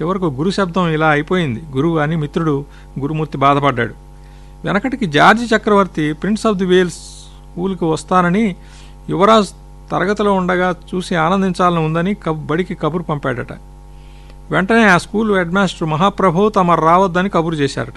చివరకు గురు శబ్దం ఇలా అయిపోయింది గురువు అని మిత్రుడు గురుమూర్తి బాధపడ్డాడు వెనకటికి జార్జి చక్రవర్తి ప్రిన్స్ ఆఫ్ ది వేల్స్ స్కూల్కి వస్తానని యువరాజ్ తరగతిలో ఉండగా చూసి ఆనందించాలని ఉందని కబ్ బడికి కబురు పంపాడట వెంటనే ఆ స్కూల్ హెడ్ మాస్టర్ మహాప్రభు తమ రావద్దని కబురు చేశారట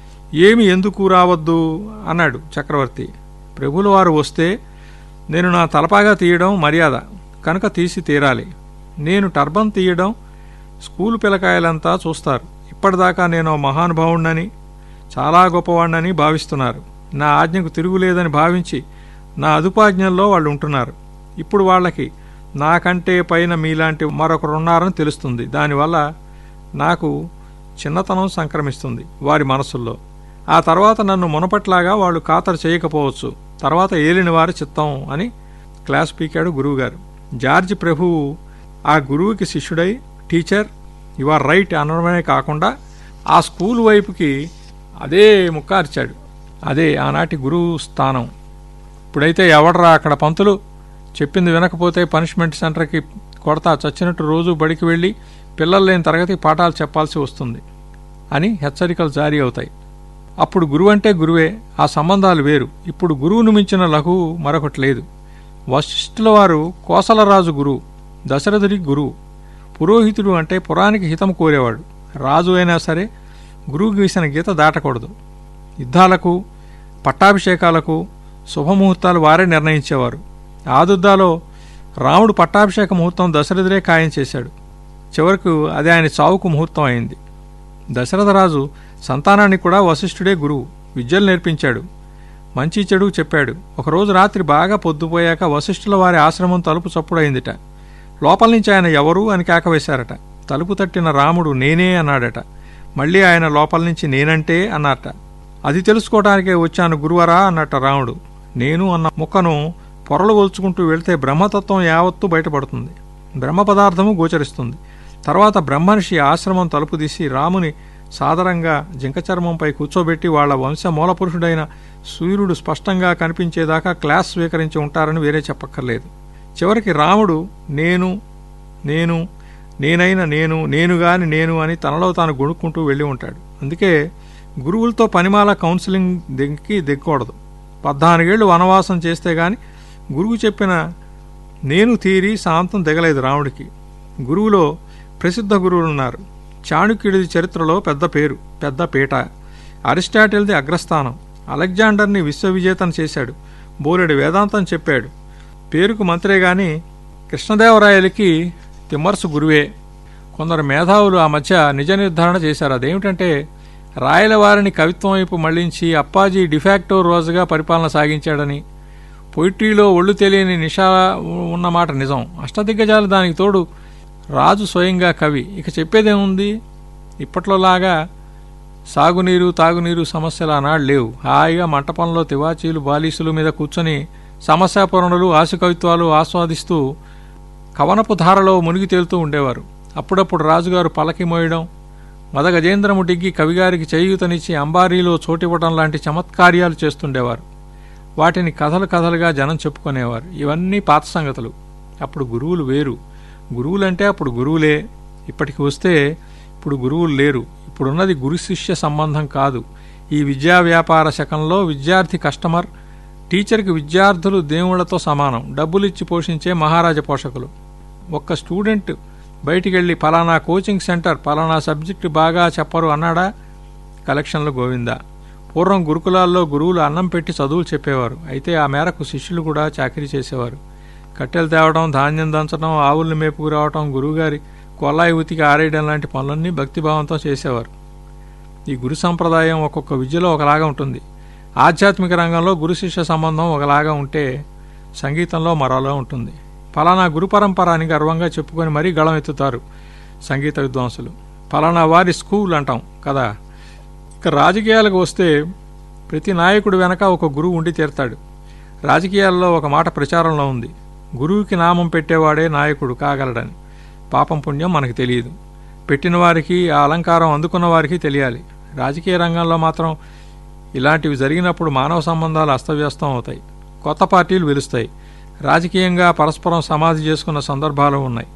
ఏమి ఎందుకు రావద్దు అన్నాడు చక్రవర్తి ప్రభుల వారు వస్తే నేను నా తలపాగా తీయడం మర్యాద కనుక తీసి తీరాలి నేను టర్బన్ తీయడం స్కూలు పిల్లకాయలంతా చూస్తారు ఇప్పటిదాకా నేను మహానుభావుణ్ణని చాలా గొప్పవాణ్ణని భావిస్తున్నారు నా ఆజ్ఞకు తిరుగులేదని భావించి నా అదుపాజ్ఞల్లో వాళ్ళు ఉంటున్నారు ఇప్పుడు వాళ్ళకి నాకంటే పైన మీలాంటి మరొకరున్నారని తెలుస్తుంది దానివల్ల నాకు చిన్నతనం సంక్రమిస్తుంది వారి మనసుల్లో ఆ తర్వాత నన్ను మునపట్లాగా వాళ్ళు ఖాతరు చేయకపోవచ్చు తర్వాత ఏలిన వారి చిత్తం అని క్లాస్ పీకాడు గురువుగారు జార్జి ప్రభువు ఆ గురువుకి శిష్యుడై టీచర్ యు ఆర్ రైట్ అనడమే కాకుండా ఆ స్కూల్ వైపుకి అదే ముక్కార్చాడు అదే ఆనాటి గురువు స్థానం ఇప్పుడైతే ఎవడరా అక్కడ పంతులు చెప్పింది వినకపోతే పనిష్మెంట్ సెంటర్కి కొడతా చచ్చినట్టు రోజు బడికి వెళ్ళి పిల్లలు లేని తరగతి పాఠాలు చెప్పాల్సి వస్తుంది అని హెచ్చరికలు జారీ అవుతాయి అప్పుడు గురువు అంటే గురువే ఆ సంబంధాలు వేరు ఇప్పుడు గురువును మించిన లఘువు మరొకటి లేదు వశిష్ఠుల వారు కోసలరాజు గురువు దశరథుడి గురువు పురోహితుడు అంటే పురానికి హితం కోరేవాడు రాజు అయినా సరే గురువు గీసిన గీత దాటకూడదు యుద్ధాలకు పట్టాభిషేకాలకు శుభముహూర్తాలు వారే నిర్ణయించేవారు ఆదుద్దాలో రాముడు పట్టాభిషేక ముహూర్తం దశరథుడే ఖాయం చేశాడు చివరకు అది ఆయన చావుకు ముహూర్తం అయింది దశరథరాజు సంతానాన్ని కూడా వశిష్ఠుడే గురువు విద్యలు నేర్పించాడు మంచి చెడు చెప్పాడు ఒకరోజు రాత్రి బాగా పొద్దుపోయాక వశిష్ఠుల వారి ఆశ్రమం తలుపు చప్పుడైందిట లోపల నుంచి ఆయన ఎవరు అని కేకవేశారట తలుపు తట్టిన రాముడు నేనే అన్నాడట మళ్ళీ ఆయన లోపల నుంచి నేనంటే అన్నట అది తెలుసుకోవడానికే వచ్చాను గురువరా అన్నట్ట రాముడు నేను అన్న ముక్కను పొరలు గొల్చుకుంటూ వెళ్తే బ్రహ్మతత్వం యావత్తు బయటపడుతుంది బ్రహ్మ పదార్థము గోచరిస్తుంది తర్వాత బ్రహ్మర్షి ఆశ్రమం తలుపు తీసి రాముని సాదరంగా జింకచర్మంపై కూర్చోబెట్టి వాళ్ల వంశ మూలపురుషుడైన సూర్యుడు స్పష్టంగా కనిపించేదాకా క్లాస్ స్వీకరించి ఉంటారని వేరే చెప్పక్కర్లేదు చివరికి రాముడు నేను నేను నేనైన నేను నేనుగాని నేను అని తనలో తాను గొణుక్కుంటూ వెళ్ళి ఉంటాడు అందుకే గురువులతో పనిమాల కౌన్సిలింగ్ దిక్కి దిక్కకూడదు పద్నాలుగేళ్లు వనవాసం చేస్తే గాని గురువు చెప్పిన నేను తీరి శాంతం దిగలేదు రాముడికి గురువులో ప్రసిద్ధ గురువులున్నారు చాణుక్యుడిది చరిత్రలో పెద్ద పేరు పెద్ద పీట అరిస్టాటిల్ది అగ్రస్థానం అలెగ్జాండర్ని విశ్వవిజేతను చేశాడు బోలెడు వేదాంతం చెప్పాడు పేరుకు మంత్రే గాని కృష్ణదేవరాయలకి తిమ్మర్సు గురువే కొందరు మేధావులు ఆ మధ్య నిజ నిర్ధారణ చేశారు అదేమిటంటే రాయల వారిని కవిత్వం వైపు మళ్లించి అప్పాజీ డిఫాక్టో రోజుగా పరిపాలన సాగించాడని పొయిట్రీలో ఒళ్ళు తెలియని నిషా ఉన్నమాట నిజం అష్టదిగ్గజాలు దానికి తోడు రాజు స్వయంగా కవి ఇక చెప్పేదేముంది ఇప్పట్లోలాగా సాగునీరు తాగునీరు సమస్యలు ఆనాడు లేవు హాయిగా మంటపంలో తివాచీలు బాలీసుల మీద కూర్చొని సమస్యాపూరణలు ఆశకవిత్వాలు ఆస్వాదిస్తూ కవనపు ధారలో మునిగి తేలుతూ ఉండేవారు అప్పుడప్పుడు రాజుగారు పలకి మోయడం మదగజేంద్రము డిగ్గి కవిగారికి చేయూతనిచ్చి అంబారీలో చోటివ్వడం లాంటి చమత్కార్యాలు చేస్తుండేవారు వాటిని కథలు కథలుగా జనం చెప్పుకునేవారు ఇవన్నీ పాత సంగతులు అప్పుడు గురువులు వేరు గురువులంటే అప్పుడు గురువులే ఇప్పటికి వస్తే ఇప్పుడు గురువులు లేరు ఇప్పుడున్నది గురు శిష్య సంబంధం కాదు ఈ విద్యా వ్యాపార శకంలో విద్యార్థి కస్టమర్ టీచర్కి విద్యార్థులు దేవుళ్లతో సమానం డబ్బులిచ్చి పోషించే మహారాజ పోషకులు ఒక్క స్టూడెంట్ బయటికెళ్ళి పలానా కోచింగ్ సెంటర్ పలానా సబ్జెక్టు బాగా చెప్పరు అన్నాడా కలెక్షన్లు గోవిందా పూర్వం గురుకులాల్లో గురువులు అన్నం పెట్టి చదువులు చెప్పేవారు అయితే ఆ మేరకు శిష్యులు కూడా చాకరీ చేసేవారు కట్టెలు తేవడం ధాన్యం దంచడం ఆవుల్ని మేపుకు రావటం గురువుగారి కొల్లాయి ఉతికి ఆరేయడం లాంటి పనులన్నీ భక్తిభావంతో చేసేవారు ఈ గురు సంప్రదాయం ఒక్కొక్క విద్యలో ఒకలాగా ఉంటుంది ఆధ్యాత్మిక రంగంలో గురు శిష్య సంబంధం ఒకలాగా ఉంటే సంగీతంలో మరోలా ఉంటుంది ఫలానా గురు పరంపర అని గర్వంగా చెప్పుకొని మరీ గళం ఎత్తుతారు సంగీత విద్వాంసులు ఫలానా వారి స్కూల్ అంటాం కదా ఇక రాజకీయాలకు వస్తే ప్రతి నాయకుడు వెనక ఒక గురువు ఉండి తీరతాడు రాజకీయాల్లో ఒక మాట ప్రచారంలో ఉంది గురువుకి నామం పెట్టేవాడే నాయకుడు కాగలడని పాపం పుణ్యం మనకు తెలియదు పెట్టిన వారికి ఆ అలంకారం అందుకున్న వారికి తెలియాలి రాజకీయ రంగంలో మాత్రం ఇలాంటివి జరిగినప్పుడు మానవ సంబంధాలు అస్తవ్యస్తం అవుతాయి కొత్త పార్టీలు వెలుస్తాయి రాజకీయంగా పరస్పరం సమాధి చేసుకున్న సందర్భాలు ఉన్నాయి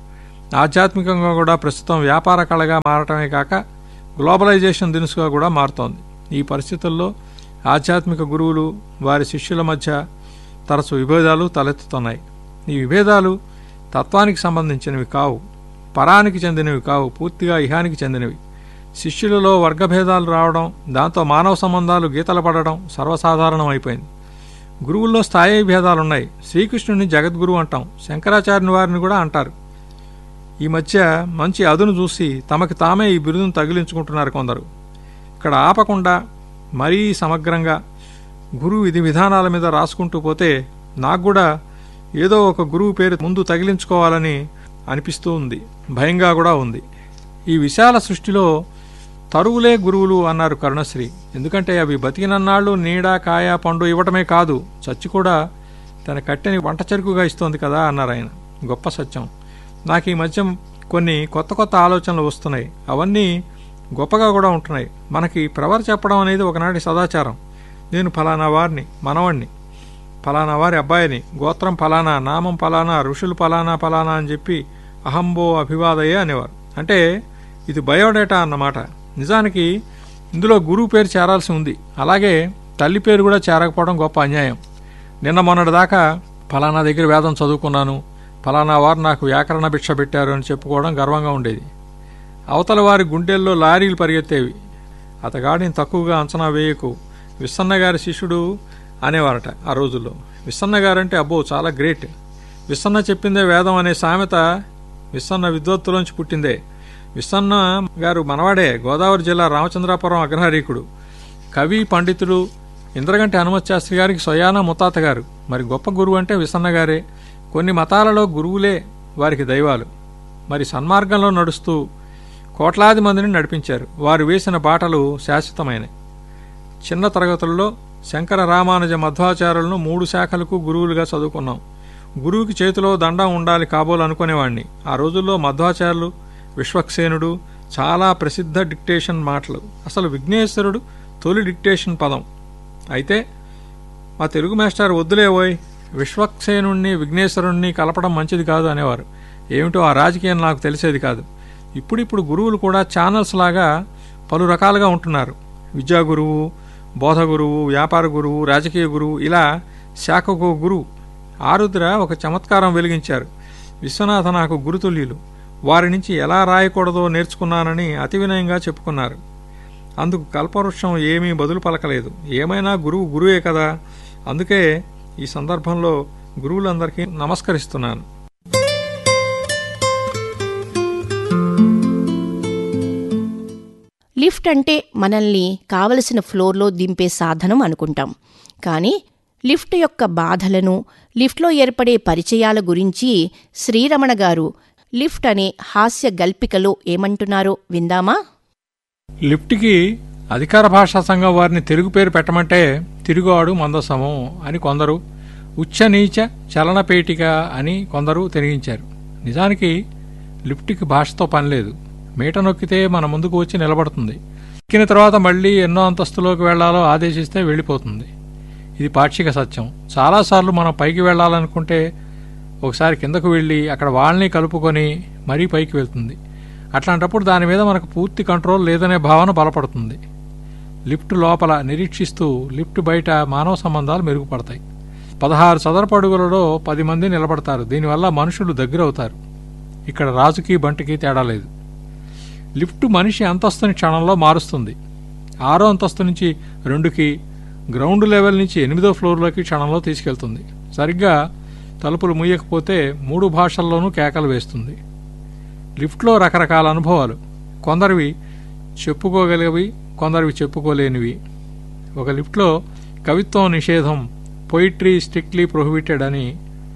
ఆధ్యాత్మికంగా కూడా ప్రస్తుతం వ్యాపార కళగా మారటమే కాక గ్లోబలైజేషన్ దినుసుగా కూడా మారుతోంది ఈ పరిస్థితుల్లో ఆధ్యాత్మిక గురువులు వారి శిష్యుల మధ్య తరచు విభేదాలు తలెత్తుతున్నాయి ఈ విభేదాలు తత్వానికి సంబంధించినవి కావు పరానికి చెందినవి కావు పూర్తిగా ఇహానికి చెందినవి శిష్యులలో వర్గభేదాలు రావడం దాంతో మానవ సంబంధాలు గీతలు పడడం సర్వసాధారణం అయిపోయింది గురువుల్లో స్థాయి భేదాలున్నాయి శ్రీకృష్ణుని జగద్గురు అంటాం శంకరాచార్యుని వారిని కూడా అంటారు ఈ మధ్య మంచి అదును చూసి తమకి తామే ఈ బిరుదును తగిలించుకుంటున్నారు కొందరు ఇక్కడ ఆపకుండా మరీ సమగ్రంగా గురువు విధి విధానాల మీద రాసుకుంటూ పోతే నాకు కూడా ఏదో ఒక గురువు పేరు ముందు తగిలించుకోవాలని అనిపిస్తూ ఉంది భయంగా కూడా ఉంది ఈ విశాల సృష్టిలో తరువులే గురువులు అన్నారు కరుణశ్రీ ఎందుకంటే అవి బతికినన్నాళ్ళు నీడ కాయ పండు ఇవ్వటమే కాదు చచ్చి కూడా తన కట్టెని వంట చెరుకుగా ఇస్తోంది కదా అన్నారు ఆయన గొప్ప సత్యం నాకు ఈ మధ్య కొన్ని కొత్త కొత్త ఆలోచనలు వస్తున్నాయి అవన్నీ గొప్పగా కూడా ఉంటున్నాయి మనకి ప్రవర్ చెప్పడం అనేది ఒకనాటి సదాచారం నేను ఫలానా వారిని మనవణ్ణి ఫలానా వారి అబ్బాయిని గోత్రం ఫలానా నామం ఫలానా ఋషులు ఫలానా ఫలానా అని చెప్పి అహంబో అభివాదయ్య అనేవారు అంటే ఇది బయోడేటా అన్నమాట నిజానికి ఇందులో గురువు పేరు చేరాల్సి ఉంది అలాగే తల్లి పేరు కూడా చేరకపోవడం గొప్ప అన్యాయం నిన్న మొన్నటి దాకా ఫలానా దగ్గర వేదం చదువుకున్నాను ఫలానా వారు నాకు వ్యాకరణ భిక్ష పెట్టారు అని చెప్పుకోవడం గర్వంగా ఉండేది అవతల వారి గుండెల్లో లారీలు పరిగెత్తేవి అతగాడిని తక్కువగా అంచనా వేయకు విస్సన్న గారి శిష్యుడు అనేవారట ఆ రోజుల్లో విస్సన్న గారంటే అబ్బో చాలా గ్రేట్ విస్సన్న చెప్పిందే వేదం అనే సామెత విస్సన్న విద్వత్తులోంచి పుట్టిందే విస్సన్న గారు మనవాడే గోదావరి జిల్లా రామచంద్రాపురం అగ్రహారీకుడు కవి పండితుడు ఇంద్రగంటి హనుమత్ శాస్త్రి గారికి స్వయాన ముత్తాత గారు మరి గొప్ప గురువు అంటే విసన్న గారే కొన్ని మతాలలో గురువులే వారికి దైవాలు మరి సన్మార్గంలో నడుస్తూ కోట్లాది మందిని నడిపించారు వారు వేసిన బాటలు శాశ్వతమైనవి చిన్న తరగతుల్లో శంకర రామానుజ మధ్వాచార్యులను మూడు శాఖలకు గురువులుగా చదువుకున్నాం గురువుకి చేతిలో దండం ఉండాలి కాబోలు అనుకునేవాణ్ణి ఆ రోజుల్లో మధ్వాచార్యులు విశ్వక్సేనుడు చాలా ప్రసిద్ధ డిక్టేషన్ మాటలు అసలు విఘ్నేశ్వరుడు తొలి డిక్టేషన్ పదం అయితే మా తెలుగు మాస్టర్ వద్దులే ఓయ్ విశ్వక్సేనుణ్ణి విఘ్నేశ్వరుణ్ణి కలపడం మంచిది కాదు అనేవారు ఏమిటో ఆ రాజకీయం నాకు తెలిసేది కాదు ఇప్పుడిప్పుడు గురువులు కూడా ఛానల్స్ లాగా పలు రకాలుగా ఉంటున్నారు విద్యా గురువు బోధ గురువు వ్యాపార గురువు రాజకీయ గురువు ఇలా శాఖకు గురువు ఆరుద్ర ఒక చమత్కారం వెలిగించారు విశ్వనాథ నాకు గురుతుల్యులు వారి నుంచి ఎలా రాయకూడదో నేర్చుకున్నానని అతి వినయంగా చెప్పుకున్నారు అందుకు కల్పవృక్షం ఏమీ బదులు పలకలేదు ఏమైనా గురువు గురువే కదా అందుకే ఈ సందర్భంలో గురువులందరికీ నమస్కరిస్తున్నాను లిఫ్ట్ అంటే మనల్ని కావలసిన ఫ్లోర్లో దింపే సాధనం అనుకుంటాం కానీ లిఫ్ట్ యొక్క బాధలను లిఫ్ట్లో ఏర్పడే పరిచయాల గురించి శ్రీరమణ గారు లిఫ్ట్ అనే హాస్య గల్పికలో ఏమంటున్నారో విందామా లిఫ్ట్కి అధికార భాషా సంఘం వారిని తెలుగు పేరు పెట్టమంటే తిరుగువాడు మందసమం అని కొందరు ఉచ్చ నీచ చలనపేటిక అని కొందరు తెలిగించారు నిజానికి లిఫ్ట్కి భాషతో పనిలేదు మీట నొక్కితే మన ముందుకు వచ్చి నిలబడుతుంది ఎక్కిన తర్వాత మళ్ళీ ఎన్నో అంతస్తులోకి వెళ్లాలో ఆదేశిస్తే వెళ్ళిపోతుంది ఇది పాక్షిక సత్యం చాలాసార్లు మనం పైకి వెళ్ళాలనుకుంటే ఒకసారి కిందకు వెళ్ళి అక్కడ వాళ్ళని కలుపుకొని మరీ పైకి వెళ్తుంది అట్లాంటప్పుడు దాని మీద మనకు పూర్తి కంట్రోల్ లేదనే భావన బలపడుతుంది లిఫ్ట్ లోపల నిరీక్షిస్తూ లిఫ్ట్ బయట మానవ సంబంధాలు మెరుగుపడతాయి పదహారు చదరపు అడుగులలో పది మంది నిలబడతారు దీనివల్ల మనుషులు దగ్గరవుతారు ఇక్కడ రాజుకి బంటికి తేడా లేదు లిఫ్ట్ మనిషి అంతస్తుని క్షణంలో మారుస్తుంది ఆరో అంతస్తు నుంచి రెండుకి గ్రౌండ్ లెవెల్ నుంచి ఎనిమిదో ఫ్లోర్లోకి క్షణంలో తీసుకెళ్తుంది సరిగ్గా తలుపులు ముయ్యకపోతే మూడు భాషల్లోనూ కేకలు వేస్తుంది లిఫ్ట్లో రకరకాల అనుభవాలు కొందరివి చెప్పుకోగలిగవి కొందరివి చెప్పుకోలేనివి ఒక లిఫ్ట్లో కవిత్వం నిషేధం పొయిట్రీ స్ట్రిక్ట్లీ ప్రొహిబిటెడ్ అని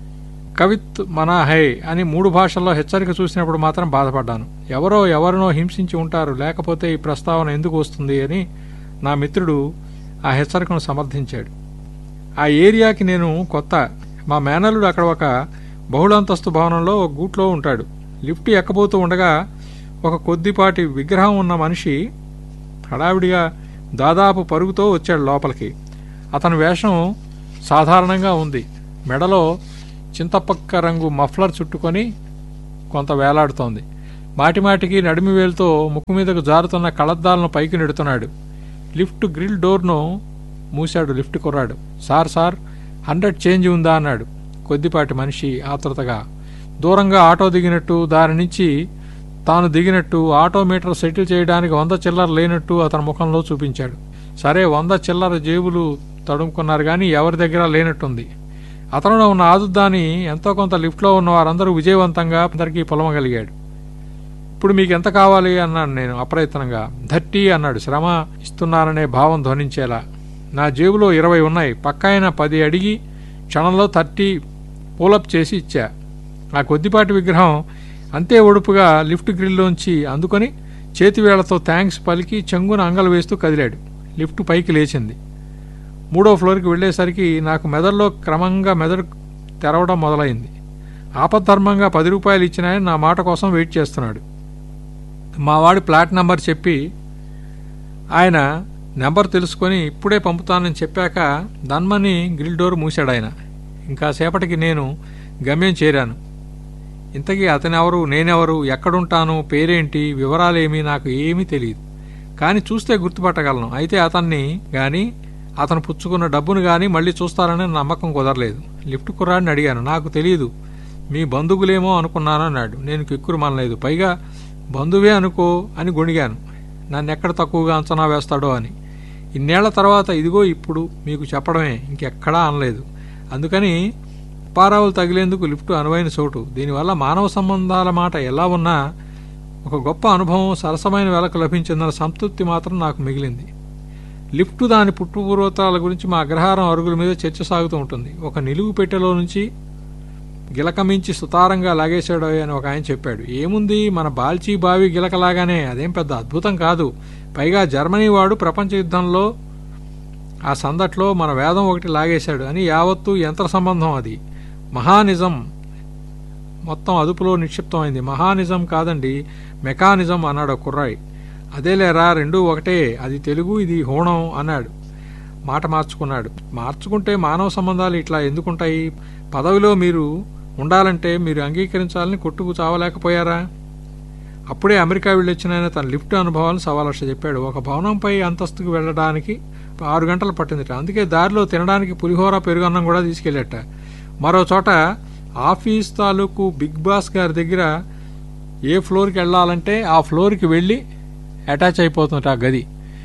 కవిత్ మనా హై అని మూడు భాషల్లో హెచ్చరిక చూసినప్పుడు మాత్రం బాధపడ్డాను ఎవరో ఎవరినో హింసించి ఉంటారు లేకపోతే ఈ ప్రస్తావన ఎందుకు వస్తుంది అని నా మిత్రుడు ఆ హెచ్చరికను సమర్థించాడు ఆ ఏరియాకి నేను కొత్త మా మేనల్లుడు అక్కడ ఒక బహుళంతస్తు భవనంలో ఒక గూట్లో ఉంటాడు లిఫ్ట్ ఎక్కబోతూ ఉండగా ఒక కొద్దిపాటి విగ్రహం ఉన్న మనిషి హడావిడిగా దాదాపు పరుగుతో వచ్చాడు లోపలికి అతని వేషం సాధారణంగా ఉంది మెడలో చింతపక్క రంగు మఫ్లర్ చుట్టుకొని కొంత వేలాడుతోంది మాటిమాటికి నడిమి వేలుతో ముక్కు మీదకు జారుతున్న కళద్దాలను పైకి నెడుతున్నాడు లిఫ్ట్ గ్రిల్ డోర్ను మూశాడు లిఫ్ట్ కుర్రాడు సార్ సార్ హండ్రెడ్ చేంజ్ ఉందా అన్నాడు కొద్దిపాటి మనిషి ఆతృతగా దూరంగా ఆటో దిగినట్టు దాని నుంచి తాను దిగినట్టు ఆటో మీటర్ సెటిల్ చేయడానికి వంద చిల్లర లేనట్టు అతని ముఖంలో చూపించాడు సరే వంద చిల్లర జేబులు తడుముకున్నారు కానీ ఎవరి దగ్గర లేనట్టుంది అతనిలో ఉన్న ఆదుద్దాని ఎంతో కొంత లిఫ్ట్లో ఉన్న వారందరూ విజయవంతంగా అందరికీ పొలమగలిగాడు ఇప్పుడు మీకు ఎంత కావాలి అన్నాను నేను అప్రయత్నంగా థర్టీ అన్నాడు శ్రమ ఇస్తున్నాననే భావం ధ్వనించేలా నా జేబులో ఇరవై ఉన్నాయి పక్కాయన పది అడిగి క్షణంలో థర్టీ పూలప్ చేసి ఇచ్చా ఆ కొద్దిపాటి విగ్రహం అంతే ఒడుపుగా లిఫ్ట్ గ్రిల్లోంచి అందుకొని చేతివేళ్లతో థ్యాంక్స్ పలికి చెంగున అంగలు వేస్తూ కదిలాడు లిఫ్ట్ పైకి లేచింది మూడో ఫ్లోర్కి వెళ్ళేసరికి నాకు మెదడులో క్రమంగా మెదడు తెరవడం మొదలైంది ఆపద్ధర్మంగా పది రూపాయలు ఇచ్చిన ఆయన నా మాట కోసం వెయిట్ చేస్తున్నాడు మా వాడి ప్లాట్ నంబర్ చెప్పి ఆయన నెంబర్ తెలుసుకొని ఇప్పుడే పంపుతానని చెప్పాక దన్మని గ్రిల్ డోర్ మూశాడు ఆయన ఇంకా సేపటికి నేను గమ్యం చేరాను ఇంతకీ అతనెవరు నేనెవరు ఎక్కడుంటాను పేరేంటి వివరాలేమీ నాకు ఏమీ తెలియదు కానీ చూస్తే గుర్తుపట్టగలను అయితే అతన్ని గాని అతను పుచ్చుకున్న డబ్బును గాని మళ్ళీ చూస్తారని నమ్మకం కుదరలేదు లిఫ్ట్ కుర్రాడిని అడిగాను నాకు తెలియదు మీ బంధువులేమో అనుకున్నాను అన్నాడు నేను కిక్కురు మనలేదు పైగా బంధువే అనుకో అని గొణిగాను నన్ను ఎక్కడ తక్కువగా అంచనా వేస్తాడో అని ఇన్నేళ్ల తర్వాత ఇదిగో ఇప్పుడు మీకు చెప్పడమే ఇంకెక్కడా అనలేదు అందుకని అప్పారావులు తగిలేందుకు లిఫ్ట్ అనువైన చోటు దీనివల్ల మానవ సంబంధాల మాట ఎలా ఉన్నా ఒక గొప్ప అనుభవం సరసమైన వెలకు లభించిందన్న సంతృప్తి మాత్రం నాకు మిగిలింది లిఫ్ట్ దాని పుట్టుపూర్వతాల గురించి మా అగ్రహారం అరుగుల మీద చర్చ సాగుతూ ఉంటుంది ఒక నిలువు పెట్టెలో నుంచి గిలకమించి సుతారంగా లాగేశాడు అని ఒక ఆయన చెప్పాడు ఏముంది మన బాల్చీ బావి గిలకలాగానే అదేం పెద్ద అద్భుతం కాదు పైగా జర్మనీ వాడు ప్రపంచ యుద్ధంలో ఆ సందట్లో మన వేదం ఒకటి లాగేశాడు అని యావత్తు యంత్ర సంబంధం అది మహానిజం మొత్తం అదుపులో నిక్షిప్తమైంది మహానిజం కాదండి మెకానిజం అన్నాడు ఒక కుర్రాయి అదేలేరా రెండూ ఒకటే అది తెలుగు ఇది హోణం అన్నాడు మాట మార్చుకున్నాడు మార్చుకుంటే మానవ సంబంధాలు ఇట్లా ఎందుకుంటాయి పదవిలో మీరు ఉండాలంటే మీరు అంగీకరించాలని కొట్టుకు చావలేకపోయారా అప్పుడే అమెరికా వెళ్ళొచ్చిన ఆయన తన లిఫ్ట్ అనుభవాలను సవాలక్ష చెప్పాడు ఒక భవనంపై అంతస్తుకు వెళ్ళడానికి ఆరు గంటలు పట్టిందిట అందుకే దారిలో తినడానికి పులిహోర పెరుగన్నం కూడా తీసుకెళ్ళట మరో చోట ఆఫీస్ తాలూకు బిగ్ బాస్ గారి దగ్గర ఏ ఫ్లోర్కి వెళ్ళాలంటే ఆ ఫ్లోర్కి వెళ్ళి అటాచ్ అయిపోతుంట ఆ గది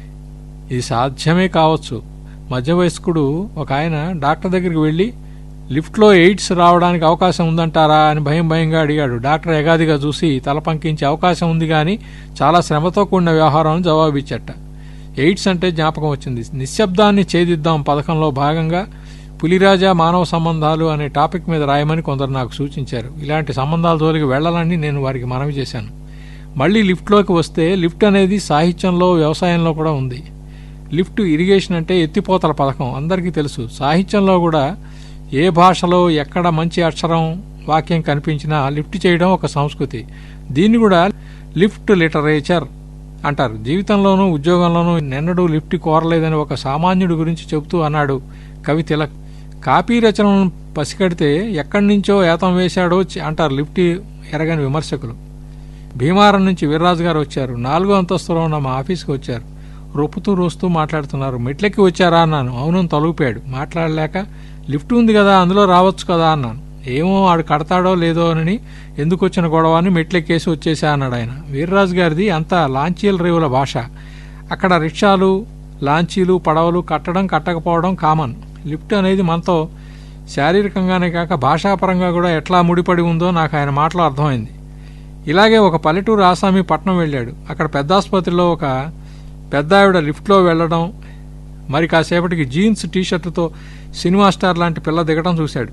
ఇది సాధ్యమే కావచ్చు మధ్య వయస్కుడు ఒక ఆయన డాక్టర్ దగ్గరికి వెళ్ళి లిఫ్ట్లో ఎయిడ్స్ రావడానికి అవకాశం ఉందంటారా అని భయం భయంగా అడిగాడు డాక్టర్ ఎగాదిగా చూసి తల పంకించే అవకాశం ఉంది కానీ చాలా శ్రమతో కూడిన వ్యవహారం అని జవాబిచ్చట ఎయిడ్స్ అంటే జ్ఞాపకం వచ్చింది నిశ్శబ్దాన్ని ఛేదిద్దాం పథకంలో భాగంగా పులిరాజా మానవ సంబంధాలు అనే టాపిక్ మీద రాయమని కొందరు నాకు సూచించారు ఇలాంటి సంబంధాల జోలికి వెళ్లాలని నేను వారికి మనవి చేశాను మళ్ళీ లిఫ్ట్లోకి వస్తే లిఫ్ట్ అనేది సాహిత్యంలో వ్యవసాయంలో కూడా ఉంది లిఫ్ట్ ఇరిగేషన్ అంటే ఎత్తిపోతల పథకం అందరికీ తెలుసు సాహిత్యంలో కూడా ఏ భాషలో ఎక్కడ మంచి అక్షరం వాక్యం కనిపించినా లిఫ్ట్ చేయడం ఒక సంస్కృతి దీన్ని కూడా లిఫ్ట్ లిటరేచర్ అంటారు జీవితంలోనూ ఉద్యోగంలోనూ నిన్నడూ లిఫ్ట్ కోరలేదని ఒక సామాన్యుడి గురించి చెబుతూ అన్నాడు కవి తిలక్ కాపీ రచనలను పసిగడితే ఎక్కడి నుంచో ఏతం వేశాడో చి- అంటారు లిఫ్ట్ ఎరగని విమర్శకులు భీమారం నుంచి వీర్రాజు గారు వచ్చారు నాలుగో అంతస్తులో ఉన్న మా ఆఫీస్కి వచ్చారు రొప్పుతూ రోస్తూ మాట్లాడుతున్నారు మెట్లెక్కి వచ్చారా అన్నాను అవును తలుపాడు మాట్లాడలేక లిఫ్ట్ ఉంది కదా అందులో రావచ్చు కదా అన్నాను ఏమో ఆడు కడతాడో లేదో అని ఎందుకు వచ్చిన గొడవ అని మెట్లెక్కేసి వచ్చేసా అన్నాడు ఆయన వీర్రాజు గారిది అంతా లాంచీల రేవుల భాష అక్కడ రిక్షాలు లాంచీలు పడవలు కట్టడం కట్టకపోవడం కామన్ లిఫ్ట్ అనేది మనతో శారీరకంగానే కాక భాషాపరంగా కూడా ఎట్లా ముడిపడి ఉందో నాకు ఆయన మాటలో అర్థమైంది ఇలాగే ఒక పల్లెటూరు ఆసామి పట్నం వెళ్ళాడు అక్కడ పెద్ద ఆసుపత్రిలో ఒక పెద్ద ఆవిడ లిఫ్ట్లో వెళ్ళడం మరి కాసేపటికి జీన్స్ టీషర్టుతో సినిమా స్టార్ లాంటి పిల్ల దిగడం చూశాడు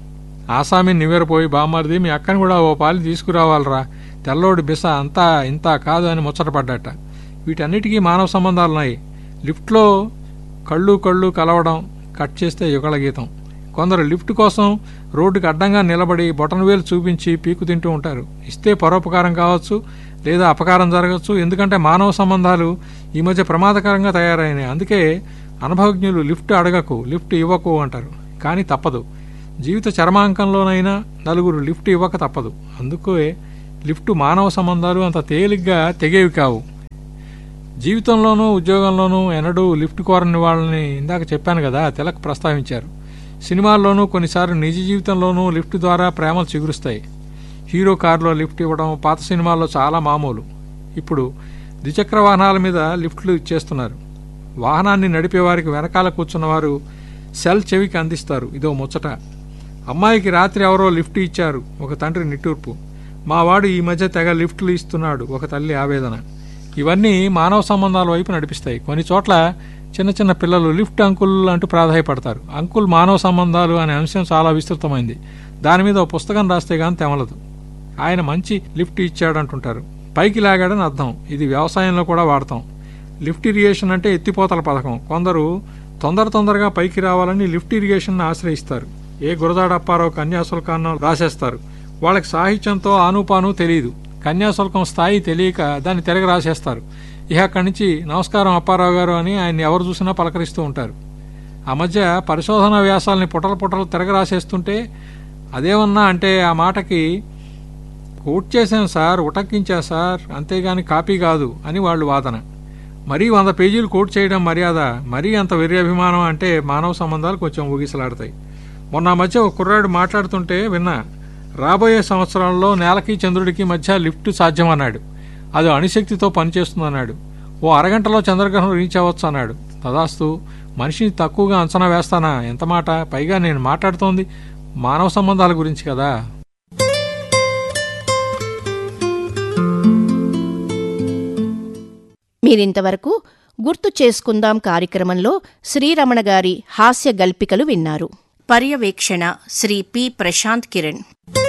ఆసామిని నివ్వెరపోయి బామ్మరిది మీ అక్కని కూడా ఓ పాలి తీసుకురావాలరా తెల్లోడి బిస అంతా ఇంత కాదు అని ముచ్చటపడ్డట వీటన్నిటికీ మానవ సంబంధాలున్నాయి లిఫ్ట్లో కళ్ళు కళ్ళు కలవడం కట్ చేస్తే యుగళ గీతం కొందరు లిఫ్ట్ కోసం రోడ్డుకి అడ్డంగా నిలబడి బొటనవేలు చూపించి పీకు తింటూ ఉంటారు ఇస్తే పరోపకారం కావచ్చు లేదా అపకారం జరగచ్చు ఎందుకంటే మానవ సంబంధాలు ఈ మధ్య ప్రమాదకరంగా తయారైనాయి అందుకే అనుభవజ్ఞులు లిఫ్ట్ అడగకు లిఫ్ట్ ఇవ్వకు అంటారు కానీ తప్పదు జీవిత చర్మాంకంలోనైనా నలుగురు లిఫ్ట్ ఇవ్వక తప్పదు అందుకే లిఫ్ట్ మానవ సంబంధాలు అంత తేలిగ్గా తెగేవి కావు జీవితంలోనూ ఉద్యోగంలోనూ ఎన్నడూ లిఫ్ట్ కోరని వాళ్ళని ఇందాక చెప్పాను కదా తిలక్ ప్రస్తావించారు సినిమాల్లోనూ కొన్నిసార్లు నిజ జీవితంలోనూ లిఫ్ట్ ద్వారా ప్రేమలు చిగురుస్తాయి హీరో కారులో లిఫ్ట్ ఇవ్వడం పాత సినిమాల్లో చాలా మామూలు ఇప్పుడు ద్విచక్ర వాహనాల మీద లిఫ్ట్లు ఇచ్చేస్తున్నారు వాహనాన్ని నడిపేవారికి వెనకాల కూర్చున్నవారు సెల్ చెవికి అందిస్తారు ఇదో ముచ్చట అమ్మాయికి రాత్రి ఎవరో లిఫ్ట్ ఇచ్చారు ఒక తండ్రి నిట్టూర్పు మా వాడు ఈ మధ్య తెగ లిఫ్ట్లు ఇస్తున్నాడు ఒక తల్లి ఆవేదన ఇవన్నీ మానవ సంబంధాల వైపు నడిపిస్తాయి కొన్ని చోట్ల చిన్న చిన్న పిల్లలు లిఫ్ట్ అంకుల్ అంటూ ప్రాధాయపడతారు అంకుల్ మానవ సంబంధాలు అనే అంశం చాలా విస్తృతమైంది దాని మీద ఓ పుస్తకం రాస్తే గాని తెమలదు ఆయన మంచి లిఫ్ట్ ఇచ్చాడంటుంటారు పైకి లాగాడని అర్థం ఇది వ్యవసాయంలో కూడా వాడతాం లిఫ్ట్ ఇరిగేషన్ అంటే ఎత్తిపోతల పథకం కొందరు తొందర తొందరగా పైకి రావాలని లిఫ్ట్ ఇరిగేషన్ ఆశ్రయిస్తారు ఏ గురదాడప్పారో కన్యాశుల్కాన్నో రాసేస్తారు వాళ్ళకి సాహిత్యంతో ఆనుపాను తెలియదు కన్యాశుల్కం స్థాయి తెలియక దాన్ని తిరగ రాసేస్తారు ఇక అక్కడి నుంచి నమస్కారం అప్పారావు గారు అని ఆయన్ని ఎవరు చూసినా పలకరిస్తూ ఉంటారు ఆ మధ్య పరిశోధన వ్యాసాలని పుటలు పుటలు తిరగ రాసేస్తుంటే అదేమన్నా అంటే ఆ మాటకి కోట్ చేశాం సార్ ఉటక్కించా సార్ అంతేగాని కాపీ కాదు అని వాళ్ళు వాదన మరీ వంద పేజీలు కోట్ చేయడం మర్యాద మరీ అంత వెర్రి అభిమానం అంటే మానవ సంబంధాలు కొంచెం ఊగిసలాడతాయి మొన్న ఆ మధ్య ఒక కుర్రాడు మాట్లాడుతుంటే విన్నా రాబోయే సంవత్సరంలో నేలకి చంద్రుడికి మధ్య లిఫ్ట్ సాధ్యమన్నాడు అది అణుశక్తితో పనిచేస్తుందన్నాడు ఓ అరగంటలో చంద్రగ్రహం రీచ్ అవ్వచ్చు అన్నాడు తదాస్తు మనిషిని తక్కువగా అంచనా వేస్తానా ఎంత మాట పైగా నేను మాట్లాడుతోంది మానవ సంబంధాల గురించి కదా మీరింతవరకు గుర్తు చేసుకుందాం కార్యక్రమంలో శ్రీరమణ గారి హాస్య గల్పికలు విన్నారు పర్యవేక్షణ శ్రీ పి ప్రశాంత్ కిరణ్